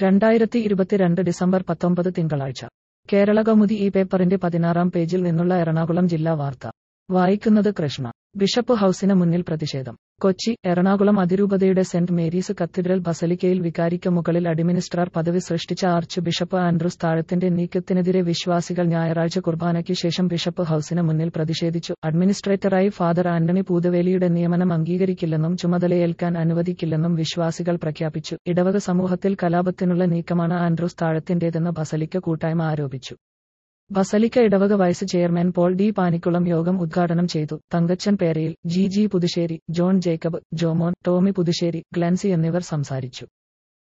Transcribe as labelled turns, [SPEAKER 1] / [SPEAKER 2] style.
[SPEAKER 1] രണ്ടായിരത്തി ഇരുപത്തിരണ്ട് ഡിസംബർ പത്തൊമ്പത് തിങ്കളാഴ്ച കേരള കൗമുദി ഈ പേപ്പറിന്റെ പതിനാറാം പേജിൽ നിന്നുള്ള എറണാകുളം ജില്ലാ വാർത്ത വായിക്കുന്നത് കൃഷ്ണ ബിഷപ്പ് ഹൌസിന് മുന്നിൽ പ്രതിഷേധം കൊച്ചി എറണാകുളം അതിരൂപതയുടെ സെന്റ് മേരീസ് കത്തീഡ്രൽ ബസലിക്കയിൽ വികാരിക്ക് മുകളിൽ അഡ്മിനിസ്ട്രാർ പദവി സൃഷ്ടിച്ച ആർച്ച് ബിഷപ്പ് ആൻഡ്രൂസ് താഴത്തിന്റെ നീക്കത്തിനെതിരെ വിശ്വാസികൾ ഞായറാഴ്ച കുർബാനയ്ക്ക് ശേഷം ബിഷപ്പ് ഹൌസിന് മുന്നിൽ പ്രതിഷേധിച്ചു അഡ്മിനിസ്ട്രേറ്ററായി ഫാദർ ആന്റണി പൂതവേലിയുടെ നിയമനം അംഗീകരിക്കില്ലെന്നും ചുമതലയേൽക്കാൻ അനുവദിക്കില്ലെന്നും വിശ്വാസികൾ പ്രഖ്യാപിച്ചു ഇടവക സമൂഹത്തിൽ കലാപത്തിനുള്ള നീക്കമാണ് ആൻഡ്രൂസ് താഴത്തിന്റേതെന്ന് ബസലിക്ക കൂട്ടായ്മ ആരോപിച്ചു ബസലിക്ക ഇടവക vice chairman Paul D Panikkulam യോഗം ഉദ്ഘാടനം ചെയ്തു Thankachan Perayil G G Puthussery John Jacob Jomon Tomy Puthussery Glency എന്നിവർ സംസാരിച്ചു